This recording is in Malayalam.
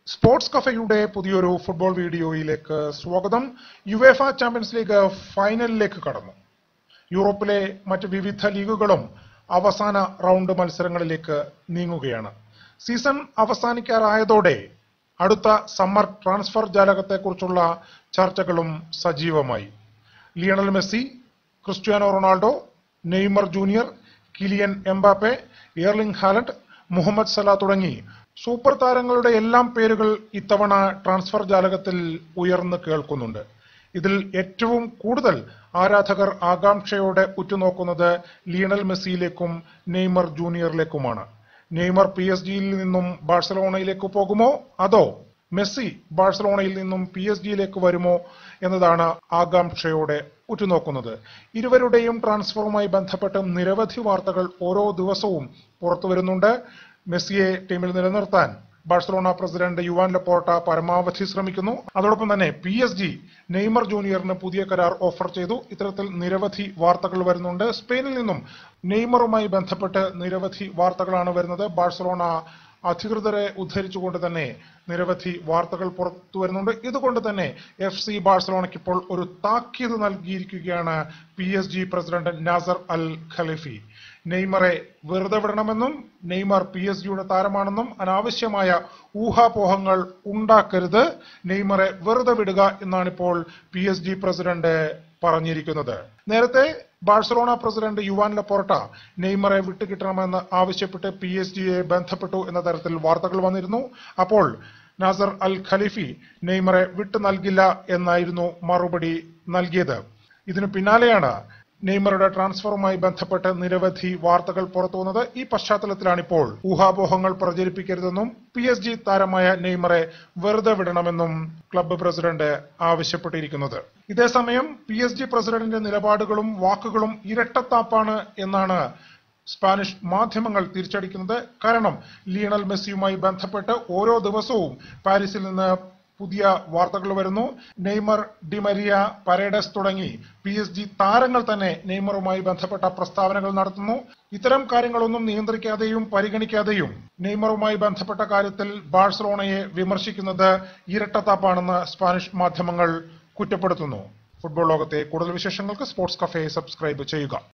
സ്പോർട്സ് കഫയുടെ പുതിയൊരു ഫുട്ബോൾ വീഡിയോയിലേക്ക് സ്വാഗതം യുവേഫ ചാമ്പ്യൻസ് ലീഗ് ഫൈനലിലേക്ക് കടന്നു യൂറോപ്പിലെ മറ്റ് വിവിധ ലീഗുകളും അവസാന റൗണ്ട് മത്സരങ്ങളിലേക്ക് നീങ്ങുകയാണ് സീസൺ അവസാനിക്കാറായതോടെ അടുത്ത സമ്മർ ട്രാൻസ്ഫർ ജാലകത്തെക്കുറിച്ചുള്ള ചർച്ചകളും സജീവമായി Lionel Messi Cristiano Ronaldo Neymar junior Kylian Mbappe Erling Haaland Mohamed Salah തുടങ്ങി സൂപ്പർ താരങ്ങളുടെ എല്ലാം പേരുകൾ ഇത്തവണ ട്രാൻസ്ഫർ ജാലകത്തിൽ ഉയർന്നു കേൾക്കുന്നുണ്ട് ഇതിൽ ഏറ്റവും കൂടുതൽ ആരാധകർ ആകാംക്ഷയോടെ ഉറ്റുനോക്കുന്നത് ലിയണൽ മെസ്സിയിലേക്കും നെയ്മർ ജൂനിയറിലേക്കുമാണ് നെയ്മർ പി എസ് ജിയിൽ നിന്നും ബാഴ്സലോണയിലേക്ക് പോകുമോ അതോ മെസ്സി ബാഴ്സലോണയിൽ നിന്നും പി എസ് ജിയിലേക്ക് വരുമോ എന്നതാണ് ആകാംക്ഷയോടെ ഉറ്റുനോക്കുന്നത് ഇരുവരുടെയും ട്രാൻസ്ഫറുമായി ബന്ധപ്പെട്ട് നിരവധി വാർത്തകൾ ഓരോ ദിവസവും പുറത്തു വരുന്നുണ്ട് മെസ്സിയെ ടീമിൽ നിലനിർത്താൻ ബാഴ്സലോണ പ്രസിഡന്റ് യുവാൻ ലപ്പോർട്ട പരമാവധി ശ്രമിക്കുന്നു അതോടൊപ്പം തന്നെ പി എസ് ജി നെയ്മർ ജൂനിയറിന് പുതിയ കരാർ ഓഫർ ചെയ്തു ഇത്തരത്തിൽ നിരവധി വാർത്തകൾ വരുന്നുണ്ട് സ്പെയിനിൽ നിന്നും നെയ്മറുമായി ബന്ധപ്പെട്ട് നിരവധി വാർത്തകളാണ് വരുന്നത് ബാഴ്സലോണ അധികൃതരെ ഉദ്ധരിച്ചുകൊണ്ട് തന്നെ നിരവധി വാർത്തകൾ പുറത്തു വരുന്നുണ്ട് ഇതുകൊണ്ട് തന്നെ എഫ് സി ബാഴ്സലോണയ്ക്ക് ഇപ്പോൾ ഒരു താക്കീത് നൽകിയിരിക്കുകയാണ് P S G president Nasser Al Khelaifi നെയ്മറെ വെറുതെ വിടണമെന്നും നെയ്മർ പി എസ് ജിയുടെ താരമാണെന്നും അനാവശ്യമായ ഊഹാപോഹങ്ങൾ ഉണ്ടാക്കരുത് നെയ്മറെ വെറുതെ വിടുക എന്നാണിപ്പോൾ പി എസ് ജി പ്രസിഡന്റ് പറഞ്ഞിരിക്കുന്നത് നേരത്തെ ബാഴ്സലോണ പ്രസിഡന്റ് യുവാൻ ലപ്പോർട്ട നെയ്മറെ വിട്ടുകിട്ടണമെന്ന് ആവശ്യപ്പെട്ട് പി എസ് ജിയെ ബന്ധപ്പെട്ടു എന്ന തരത്തിൽ വാർത്തകൾ വന്നിരുന്നു അപ്പോൾ നാസർ അൽ ഖലീഫി നെയ്മറെ വിട്ടു നൽകില്ല എന്നായിരുന്നു മറുപടി നൽകിയത് ഇതിനു പിന്നാലെയാണ് നെയ്മറുടെ ട്രാൻസ്ഫറുമായി ബന്ധപ്പെട്ട് നിരവധി വാർത്തകൾ പുറത്തു വന്നത് ഈ പശ്ചാത്തലത്തിലാണിപ്പോൾ ഊഹാപോഹങ്ങൾ പ്രചരിപ്പിക്കരുതെന്നും പി എസ് ജി താരമായ നെയ്മറെ വെറുതെ വിടണമെന്നും ക്ലബ്ബ് പ്രസിഡന്റ് ആവശ്യപ്പെട്ടിരിക്കുന്നത് ഇതേസമയം പി എസ് ജി പ്രസിഡന്റിന്റെ നിലപാടുകളും വാക്കുകളും ഇരട്ടത്താപ്പാണ് എന്നാണ് സ്പാനിഷ് മാധ്യമങ്ങൾ തിരിച്ചടിക്കുന്നത് കാരണം ലിയണൽ മെസ്സിയുമായി ബന്ധപ്പെട്ട് ഓരോ ദിവസവും പാരീസിൽ നിന്ന് പുതിയ വാർത്തകൾ വരുന്നു നെയ്മർ ഡിമരിയ പരേഡസ് തുടങ്ങി പി എസ് ജി താരങ്ങൾ തന്നെ നെയ്മറുമായി ബന്ധപ്പെട്ട പ്രസ്താവനകൾ നടത്തുന്നു ഇത്തരം കാര്യങ്ങളൊന്നും നിയന്ത്രിക്കാതെയും പരിഗണിക്കാതെയും നെയ്മറുമായി ബന്ധപ്പെട്ട കാര്യത്തിൽ ബാഴ്സലോണയെ വിമർശിക്കുന്നത് ഇരട്ടത്താപ്പാണെന്ന് സ്പാനിഷ് മാധ്യമങ്ങൾ കുറ്റപ്പെടുത്തുന്നു ഫുട്ബോൾ ലോകത്തെ കൂടുതൽ വിശേഷങ്ങൾക്ക് സ്പോർട്സ് കഫേ സബ്സ്ക്രൈബ് ചെയ്യുക